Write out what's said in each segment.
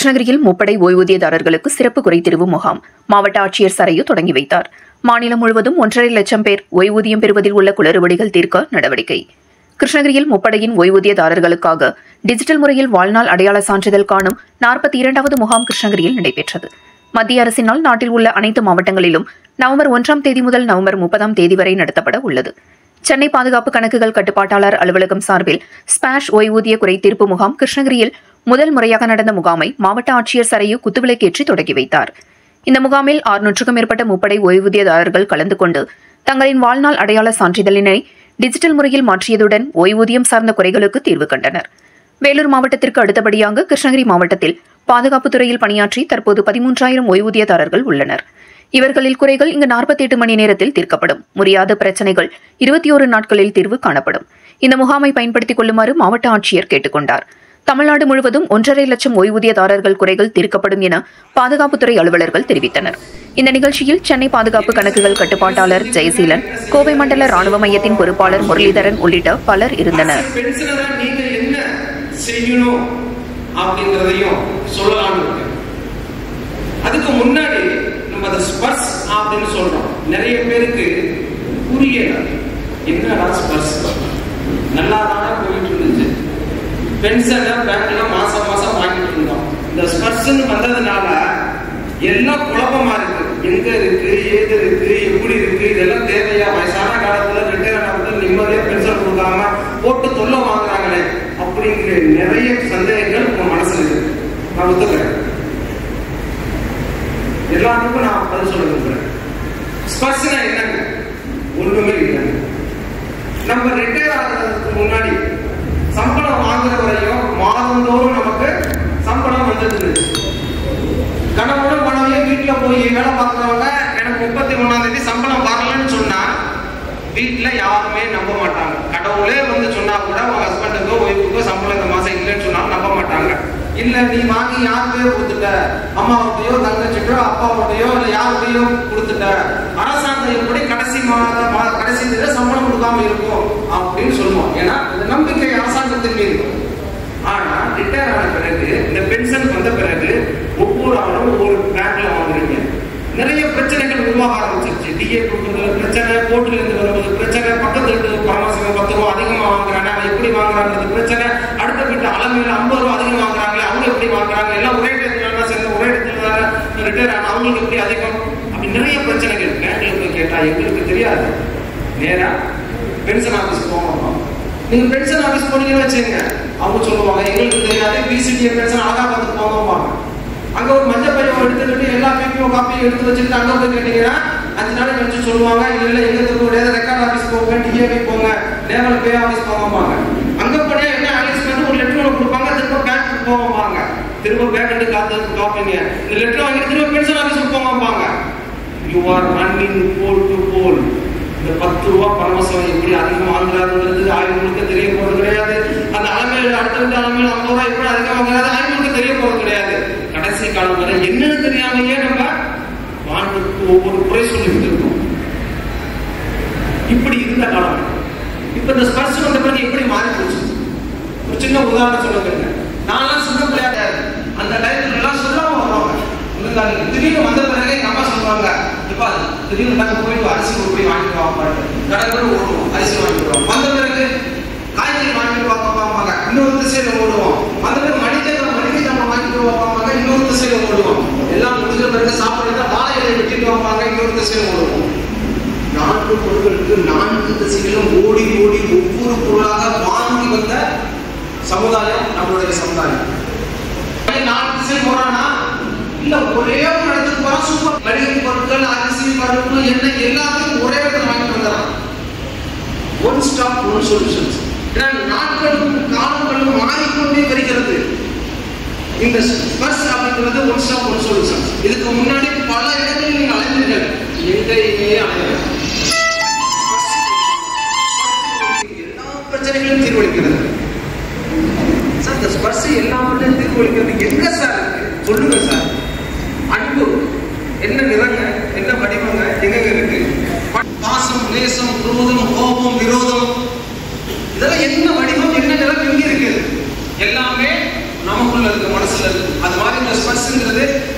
கிருஷ்ணகிரியில் முப்படை ஓய்வூதியதாரர்களுக்கு சிறப்பு குறைதீர்வு முகாம் மாவட்ட ஆட்சியர் சரையு தொடங்கி வைத்தார் மாநிலம் முழுவதும் ஒன்றரை லட்சம் பேர் ஓய்வூதியம் பெறுவதில் உள்ள குளறுபடிகள் தீர்க்க நடவடிக்கை கிருஷ்ணகிரியில் முப்படையின் ஓய்வூதியதாரர்களுக்காக டிஜிட்டல் முறையில் வாழ்நாள் அடையாள சான்றிதழ் காணும் நாற்பத்தி இரண்டாவது முகாம் கிருஷ்ணகிரியில் நடைபெற்றது மத்திய அரசினால் நாட்டில் உள்ள அனைத்து மாவட்டங்களிலும் நவம்பர் ஒன்றாம் தேதி முதல் நவம்பர் முப்பதாம் தேதி வரை நடத்தப்பட உள்ளது சென்னை பாதுகாப்பு கணக்குகள் கட்டுப்பாட்டாளர் அலுவலகம் சார்பில் ஸ்பாஷ் ஓய்வூதிய குறை தீர்ப்பு முகாம் கிருஷ்ணகிரியில் முதல் முறையாக நடந்த முகாமை மாவட்ட ஆட்சியர் சரையு குத்துவிளக்கேற்றி தொடங்கி வைத்தார் இந்த முகாமில் ஆறுநூற்றுக்கும் மேற்பட்ட முப்படை ஓய்வூதியதாரர்கள் கலந்து கொண்டு தங்களின் வாழ்நாள் அடையாள சான்றிதழினை டிஜிட்டல் முறையில் மாற்றியதுடன் ஓய்வூதியம் சார்ந்த குறைகளுக்கு தீர்வு கண்டனர் வேலூர் மாவட்டத்திற்கு அடுத்தபடியாக கிருஷ்ணகிரி மாவட்டத்தில் பாதுகாப்புத் துறையில் பணியாற்றி தற்போது பதிமூன்றாயிரம் ஓய்வூதியதாரர்கள் உள்ளனர் இவர்களில் குறைகள் இங்கு நாற்பத்தி எட்டு மணி நேரத்தில் தீர்க்கப்படும் முடியாத பிரச்சனைகள் இருபத்தி ஓரு நாட்களில் தீர்வு காணப்படும் இந்த முகாமை பயன்படுத்திக் கொள்ளுமாறு மாவட்ட ஆட்சியர் கேட்டுக் கொண்டார் தமிழ்நாடு முழுவதும் ஒன்றரை லட்சம் ஓய்வூதியதாரர்கள் குறைகள் தீர்க்கப்படும் என பாதுகாப்புத்துறை அலுவலர்கள் தெரிவித்தனர் இந்த நிகழ்ச்சியில் சென்னை பாதுகாப்பு கணக்குகள் கட்டுப்பாட்டாளர் ஜெயசீலன் கோவை மண்டல ராணுவ மையத்தின் பொறுப்பாளர் முரளிதரன் உள்ளிட்ட பலர் இருந்தனர் பென்ஷனை தான் நீங்க என்ன செய்யணும் அப்படிங்கறதையும் சொல்லலாம்னு இருக்கேன் அதுக்கு முன்னாடி நம்ம அதை ஸ்பர்ஸ் அப்படின்னு சொல்றோம் நிறைய பேருக்கு புரியல என்னடா ஸ்பர்ஸ் நல்லா தானே போயிட்டு இருந்துச்சு பென்ஷனை பேங்க்ல மாசம் மாசம் வாங்கிட்டு இருந்தோம் இந்த ஸ்பர்ஸ்ன்னு வந்ததுனால எல்லாம் குழப்பமா இருக்கு எங்க இருக்கு ஏது இருக்கு எப்படி இருக்கு இதெல்லாம் தேவையா வயசான காலத்துல ரிட்டையர் ஆனவங்க நிம்மதியா பென்ஷன் கொடுக்காம போட்டு தொல்லை வாங்குறாங்களே அப்படிங்கிற நிறைய சந்தேகங்கள் உங்க மனசுல இருக்கு நான் ஒத்துக்கிறேன் எல்லாத்துக்கும் நான் பதில் சொல்ல விரும்புறேன் ஸ்பர்ஸ்னா என்னங்க ஒண்ணுமே இல்லை நம்ம ரிட்டையர் ஆகிறதுக்கு முன்னாடி சம்பளம் வாங்குற வரையும் மாதந்தோறும் நமக்கு சம்பளம் வந்துட்டு கணவனும் மனைவியும் வீட்டுல போய் வேலை பார்க்கறவங்க எனக்கு முப்பத்தி ஒண்ணாம் தேதி சம்பளம் வரலன்னு சொன்னா வீட்டுல யாருமே நம்ப மாட்டாங்க கடவுளே வந்து சொன்னா கூட உங்க ஹஸ்பண்டுக்கோ ஒய்ஃபுக்கோ சம்பளம் இந்த மாசம் இல்லைன்னு சொன்னாலும் நம்ப மாட்டாங்க இல்ல நீ வாங்கி யாருக்கையோ கொடுத்துட்ட அம்மாவுடையோ தங்கச்சிட்டோ அப்பாவுடையோ இல்ல யாருக்கையோ கொடுத்துட்ட அரசாங்கம் எப்படி கடைசி மாத மா- கடைசி தேதி சம்பளம் கொடுக்காம இருக்கும் அப்படின்னு சொல்லுவோம் ஏன்னா இந்த நம்பிக்கை அரசாங்கத்தின் மீது இருக்கும். ஆனா ரிட்டையர் ஆன பிறகு இந்த பென்ஷன் வந்த பிறகு ஒவ்வொரு ஆளும் ஒவ்வொரு பேங்க்ல வாங்குறீங்க நிறைய பிரச்சனைகள் உருவாக ஆரம்பிச்சிருச்சு டிஏ கொடுக்கறது பிரச்சனை கோர்ட்ல இருந்து வரும்போது பிரச்சனை பக்கத்து வீட்டு பரமசிங்க பத்து ரூபா அதிகமா வாங்குறாங்க அவன் எப்படி வாங்குறாங்கிறது பிரச்சனை அடுத்த வீட்டு அலமையில ஐம்பது ரூபா அதிகம் வாங்குறாங்களே அவங்க எப்படி வாங்குறாங்க எல்லாம் ஒரே இடத்துல சேர்ந்து ஒரே இடத்துல ரிட்டையர் ஆன அவங்களுக்கு எப்படி அதிகம் அப்படி நிறைய பிரச்சனைகள் பேங்க்ல போய் கேட்டா எங்களுக்கு தெரியாது நேரா பென்ஷன் ஆபீஸ் போகணும் நீங்க பென்ஷன் ஆபீஸ் போனீங்கன்னு வச்சுங்க அவங்க சொல்லுவாங்க எங்களுக்கு தெரியாது பிசிடி பென்ஷன் அழகா பார்த்து போங்கம்பாங்க அங்க ஒரு மஞ்சள் பையன் எடுத்துக்கிட்டு எல்லா பிபிஓ காப்பியும் எடுத்து வச்சுட்டு அங்க போய் கேட்டீங்கன்னா அஞ்சு நாளைக்கு கழிச்சு சொல்லுவாங்க இல்ல இல்ல எங்க இருக்க முடியாது ரெக்கார்ட் ஆபீஸ் போங்க டிஏபி போங்க நேவல் பே ஆபீஸ் போங்கம்பாங்க அங்க போனியா என்ன அனலைஸ் பண்ணி ஒரு லெட்டர் ஒன்று கொடுப்பாங்க திரும்ப பேங்க் போங்கம்பாங்க திரும்ப பேங்க் காத்து காப்பீங்க இந்த லெட்டர் வாங்கி திரும்ப பென்ஷன் ஆபீஸ்க்கு போங்கம்பாங்க you are running pole to pole இந்த பத்து ரூபா பரமசம் எப்படி அதிகம் வாங்குறாருன்றது ஆய்வுகளுக்கு தெரிய போறது கிடையாது அந்த அலமையில் அடுத்த விட்டு அலமையில் ஐம்பது ரூபாய் எப்படி அதிகம் வாங்குறாரு ஆய்வுகளுக்கு தெரிய போறது கிடையாது கடைசி காலம் வரை என்னன்னு தெரியாமையே நம்ம வாழ்வுக்கு ஒவ்வொரு குறை சொல்லிட்டு இருக்கோம் இப்படி இருந்த காலம் இப்ப இந்த ஸ்பர்ஸ் வந்த பிறகு எப்படி மாறி போச்சு ஒரு சின்ன உதாரணம் சொல்லுங்க நான்லாம் சின்ன பிள்ளையா அந்த டைம்ல எல்லாம் சொல்லாம வருவாங்க இருந்தாங்க திடீர்னு வந்த பிறகு எங்க அம்மா சொல்லுவாங்க இப்ப திடீர்னு நாங்க போயிட்டு அரிசி ஒரு போய் வாங்கிட்டு வாங்க கடற்கரை ஓடுவோம் அரிசி வாங்கிட்டு வருவோம் வந்த பிறகு காய்கறி வாங்கிட்டு வாங்க வாங்க இன்னொரு திசையில ஓடுவோம் வந்த பிறகு மனித மனித நம்ம வாங்கிட்டு வாங்க இன்னொரு திசையில ஓடுவோம் எல்லாம் முடிஞ்ச பிறகு சாப்பிடுறத வாழை இலை வெட்டிட்டு வாங்க இன்னொரு திசையில ஓடுவோம் நான்கு பொருட்களுக்கு நான்கு திசைகளும் ஓடி ஓடி ஒவ்வொரு பொருளாக வாங்கி வந்த சமுதாயம் நம்மளுடைய சமுதாயம் அப்படி நாலு திசை போறானா இல்ல ஒரே ஒரு இடத்துக்கு போறா சூப்பர் மளிகை பொருட்கள் அரிசி பருப்பு எண்ணெய் எல்லாத்தையும் ஒரே இடத்துல வாங்கிட்டு வந்துடுறான் ஒன் ஸ்டாப் ஒன் சொல்யூஷன்ஸ் ஏன்னா நாட்களும் காலங்களும் மாறிக்கொண்டே வருகிறது இந்த ஸ்பர்ஸ் அப்படிங்கிறது ஒன் ஸ்டாப் ஒன் சொல்யூஷன் இதுக்கு முன்னாடி பல இடங்களில் நீங்கள் அலைந்தீர்கள் எங்கேயுமே அலையல எல்லா பிரச்சனைகளும் தீர்வளிக்கிறது சார் இந்த ஸ்பர்ஸ் எல்லா பிரச்சனையும் தீர்வளிக்கிறது எங்க சார் இருக்கு சொல்லுங்க சார் அன்பு என்ன நிறங்க என்ன வடிவங்க எங்க இருக்கு பாசம் நேசம் குரோதம் கோபம் விரோதம் இதெல்லாம் என்ன வடிவம் என்ன நிறம் எங்க இருக்கு எல்லாமே நமக்குள்ள இருக்கு மனசுல இருக்கு அது மாதிரி இந்த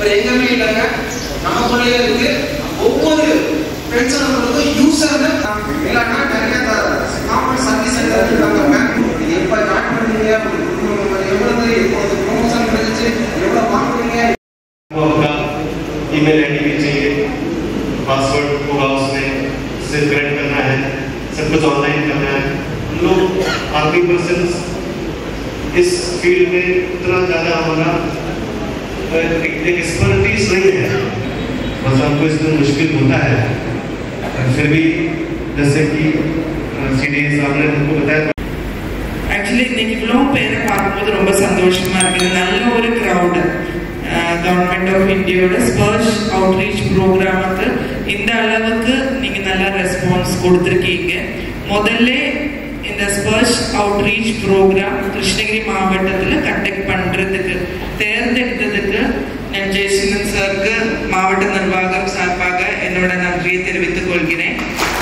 இப்போ எங்கேயுமே இல்லைங்க நமக்குள்ளேயே இருக்கு ஒவ்வொரு பிரச்சனைகளுக்கும் யூசர் இல்லைன்னா நிறைய காமன் சர்வீஸ் சென்டர் இருக்காங்க பேங்க் இது எப்போ ஜாயின் பண்ணீங்க எவ்வளவு எப்போது ப்ரொமோஷன் கிடைச்சிச்சு எவ்வளோ வாங்குறீங்க वो अपना ईमेल आईडी भी चाहिए पासवर्ड होगा उसमें सिर्फ करेक्ट करना है सब कुछ ऑनलाइन करना है हम लोग आर्मी पर्सन इस फील्ड में उतना ज़्यादा हमारा अ, एक एक्सपर्टीज नहीं है बस हमको इसमें मुश्किल होता है फिर भी जैसे कि सी डी साहब ने हमको बताया ஆக்சுவலி இன்னைக்கு இவ்வளோ பேரை பார்க்கும்போது ரொம்ப சந்தோஷமா இருக்குது நல்ல ஒரு க்ரௌடு கவர்மெண்ட் ஆஃப் இந்தியாவோட ஸ்பர்ஷ் அவுட்ரீச் ப்ரோக்ராமுக்கு இந்த அளவுக்கு நீங்க நல்ல ரெஸ்பான்ஸ் கொடுத்துருக்கீங்க முதல்ல இந்த ஸ்பர்ஷ் அவுட்ரீச் ப்ரோக்ராம் கிருஷ்ணகிரி மாவட்டத்தில் கண்டக்ட் பண்றதுக்கு தேர்ந்தெடுத்ததுக்கு நான் ஜெயசிங்கன் சாருக்கு மாவட்ட நிர்வாகம் சார்பாக என்னோட நன்றியை தெரிவித்துக் கொள்கிறேன்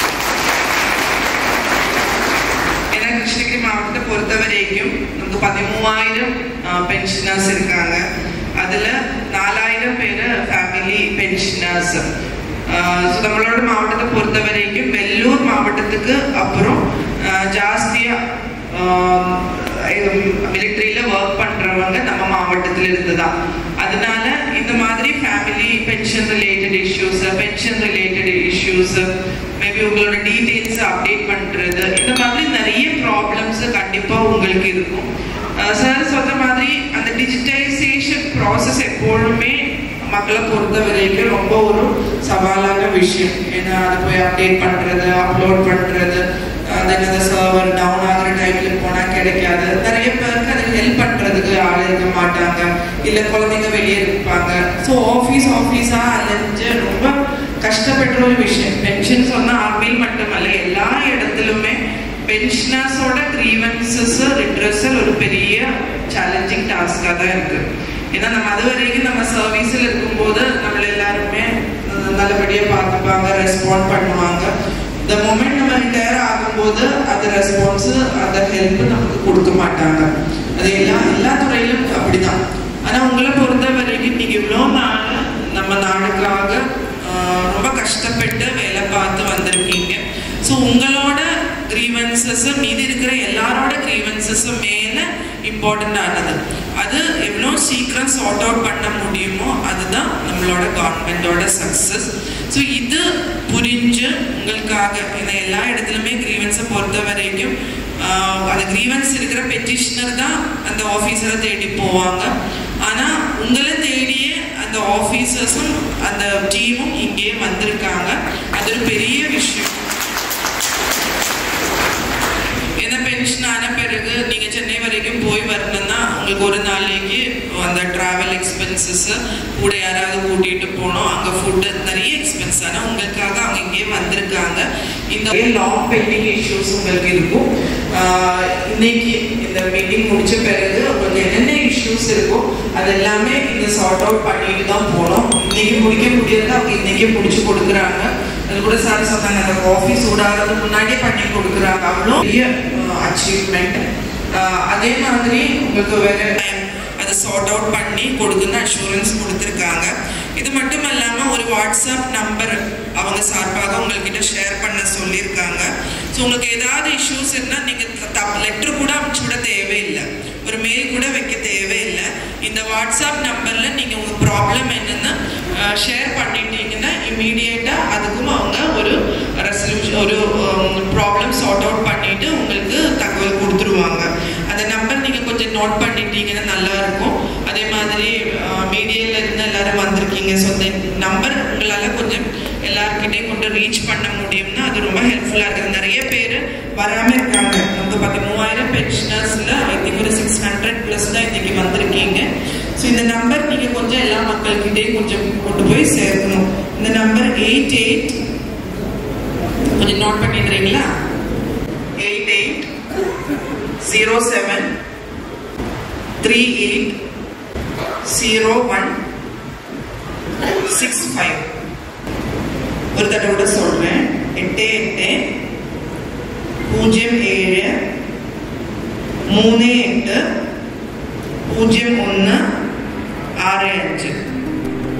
ஏன்னா கிருஷ்ணகிரி மாவட்டத்தை பொறுத்த வரைக்கும் நமக்கு பதிமூவாயிரம் பென்ஷனர்ஸ் இருக்காங்க அதுல நாலாயிரம் பேர் ஃபேமிலி பென்ஷனர்ஸ் ஸோ நம்மளோட மாவட்டத்தை பொறுத்த வரைக்கும் வெள்ளூர் மாவட்டத்துக்கு அப்புறம் ஆஹ், ஜாஸ்தியா மிலிட்ரியில ஒர்க் பண்றவங்க நம்ம மாவட்டத்துல இருந்து தான் அதனால இந்த மாதிரி family pension related issues pension related issues maybe உங்களோட டீடைல்ஸ் அப்டேட் பண்றது இந்த மாதிரி நிறைய ப்ராப்ளம்ஸ் கண்டிப்பா உங்களுக்கு இருக்கும் சார் சொன்ன மாதிரி அந்த டிஜிட்டைசேஷன் ப்ராசஸ் எப்பொழுதுமே மக்களை பொறுத்த வரைக்கும் ரொம்ப ஒரு சவாலான விஷயம் ஏன்னா அதை போய் அப்டேட் பண்றது அப்லோட் பண்றது தென் அந்த சர்வர் டவுன் ஆகிற டைம்ல போனா கிடைக்காது நிறைய பேருக்கு அதுக்கு ஹெல்ப் பண்றதுக்கு ஆள் இருக்க மாட்டாங்க இல்ல குழந்தைங்க வெளியே இருப்பாங்க ஸோ ஆஃபீஸ் ஆஃபீஸா அலைஞ்சு ரொம்ப கஷ்டப்படுற ஒரு விஷயம் பென்ஷன் சொன்னா ஆர்மியில் மட்டுமல்ல எல்லா இடத்துலுமே பென்ஷனர்ஸோட கிரீவன்சஸ் ரிட்ரஸல் ஒரு பெரிய சேலஞ்சிங் டாஸ்காக தான் இருக்கு ஏன்னா நம்ம அது வரைக்கும் நம்ம சர்வீஸில் இருக்கும்போது நம்மள எல்லாருமே அஹ், நல்லபடியா பார்த்துப்பாங்க ரெஸ்பாண்ட் பண்ணுவாங்க இந்த மொமெண்ட் நம்ம ரிட்டையர் ஆகும்போது அந்த ரெஸ்பான்ஸ் அந்த ஹெல்ப் நமக்கு கொடுக்க மாட்டாங்க அது எல்லா எல்லா துறையிலும் அப்படிதான் ஆனா உங்களை பொறுத்த வரைக்கும் நீங்க இவ்வளோ நாள் நம்ம நாடுக்காக ஆஹ், ரொம்ப கஷ்டப்பட்டு வேலை பார்த்து வந்திருக்கீங்க ஸோ உங்களோட கிரீவன்சஸ் மீதி இருக்கிற எல்லாரோட கிரீவன்சஸும் மேல இம்பார்ட்டൻ്ட் ஆனது அது எவ்வளோ சீக்கிரம் சார்ட் அவுட் பண்ண முடியுமோ அதுதான் நம்மளோட கவர்மெண்டோட சக்ஸஸ் ஸோ இது புரிஞ்சு உங்களுக்காக ஏன்னா எல்லா இடத்துலையுமே கிரீவன்ஸை பொறுத்த வரைக்கும் ஆஹ், அந்த கிரீவன்ஸ் இருக்கிற பெட்டிஷனர் தான் அந்த ஆஃபீஸரை தேடி போவாங்க ஆனால் உங்களை தேடியே அந்த ஆஃபீஸர்ஸும் அந்த டீமும் இங்கேயே வந்திருக்காங்க அது ஒரு பெரிய விஷயம் ஏன்னா பென்ஷன் ஆன பிறகு நீங்க சென்னை வரைக்கும் போய் வரணும்னா உங்களுக்கு ஒரு நாளைக்கு அந்த டிராவல் எக்ஸ்பென்சஸ் கூட யாராவது கூட்டிட்டு போனோம் அங்க ஃபுட்டு நிறைய எக்ஸ்பென்ஸ் ஆனா உங்களுக்காக அவங்க இங்கேயே வந்திருக்காங்க இந்த லாங் பெண்டிங் இஷ்யூஸ் உங்களுக்கு இருக்கும் ஆஹ் இன்னைக்கு இந்த மீட்டிங் முடிச்ச பிறகு உங்களுக்கு என்னென்ன இஷ்யூஸ் இருக்கோ அது எல்லாமே இந்த சார்ட் அவுட் பண்ணிட்டு தான் போனோம் இன்னைக்கு முடிக்க முடியாது அவங்க இன்னைக்கே முடிச்சு கொடுக்குறாங்க அது கூட சார் சொன்னாங்க அந்த காஃபி சூடாகிறதுக்கு முன்னாடியே பண்ணி கொடுக்குறாங்க அவ்வளோ பெரிய அச்சீவ்மெண்ட் அதே மாதிரி உங்களுக்கு வேற அதை சார்ட் அவுட் பண்ணி கொடுக்குன்னு அஷூரன்ஸ் கொடுத்துருக்காங்க இது மட்டும் இல்லாமல் ஒரு வாட்ஸ்அப் நம்பர் அவங்க சார்பாக உங்கள்கிட்ட ஷேர் பண்ண சொல்லியிருக்காங்க ஸோ உங்களுக்கு ஏதாவது இஷ்யூஸ் இருந்தால் நீங்கள் லெட்டர் கூட அனுப்பிச்சு விட தேவையில்லை ஒரு மெயில் கூட வைக்க தேவையில்லை இந்த வாட்ஸ்அப் நம்பரில் நீங்கள் உங்கள் ப்ராப்ளம் என்னன்னு ஷேர் பண்ணிட்டீங்கன்னா இம்மீடியட்டாக அதுக்கும் அவங்க ஒரு ரெசல்யூஷன் ஒரு ப்ராப்ளம் சார்ட் அவுட் பண்ணிட்டு உங்களுக்கு தகவல் கொடுத்துருவாங்க அந்த நம்பர் நீங்கள் கொஞ்சம் நோட் பண்ணிட்டீங்கன்னா நல்லா இருக்கும் அதே மாதிரி மீடியால இருந்து எல்லாரும் வந்திருக்கீங்க ஸோ இந்த நம்பர் உங்களால் கொஞ்சம் எல்லாருக்கிட்டையும் கொண்டு ரீச் பண்ண முடியும்னா அது ரொம்ப ஹெல்ப்ஃபுல்லாக இருக்குது நிறைய பேர் வராமல் இருக்காங்க நமக்கு பத்து மூவாயிரம் பென்ஷனர்ஸில் ஐ திங்க் ஒரு சிக்ஸ் ஹண்ட்ரட் ப்ளஸ் தான் இன்னைக்கு வந்திருக்கீங்க ஸோ இந்த நம்பர் நீங்கள் கொஞ்சம் எல்லா மக்கள்கிட்டையும் கொஞ்சம் கொண்டு போய் சேர்க்கணும் இந்த நம்பர் எயிட் எயிட் கொஞ்சம் நோட் பண்ணிடுறீங்களா eight eight zero seven three eight zero one six five ஒரு தடவை சொல்றேன் எட்டு எட்டு പൂജ്യം ഏഴ് മൂന്ന് എട്ട് പൂജ്യം ഒന്ന് ആറ് അഞ്ച്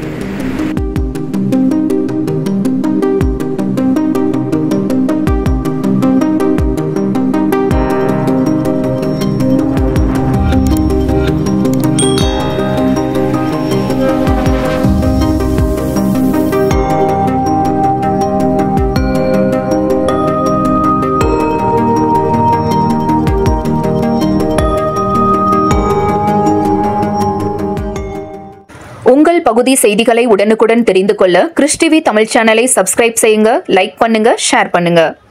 பகுதி செய்திகளை உடனுக்குடன் தெரிந்து கொள்ள கிறிஸ் டிவி தமிழ் சேனலை சப்ஸ்கிரைப் செய்யுங்க லைக் பண்ணுங்க ஷேர் பண்ணுங்க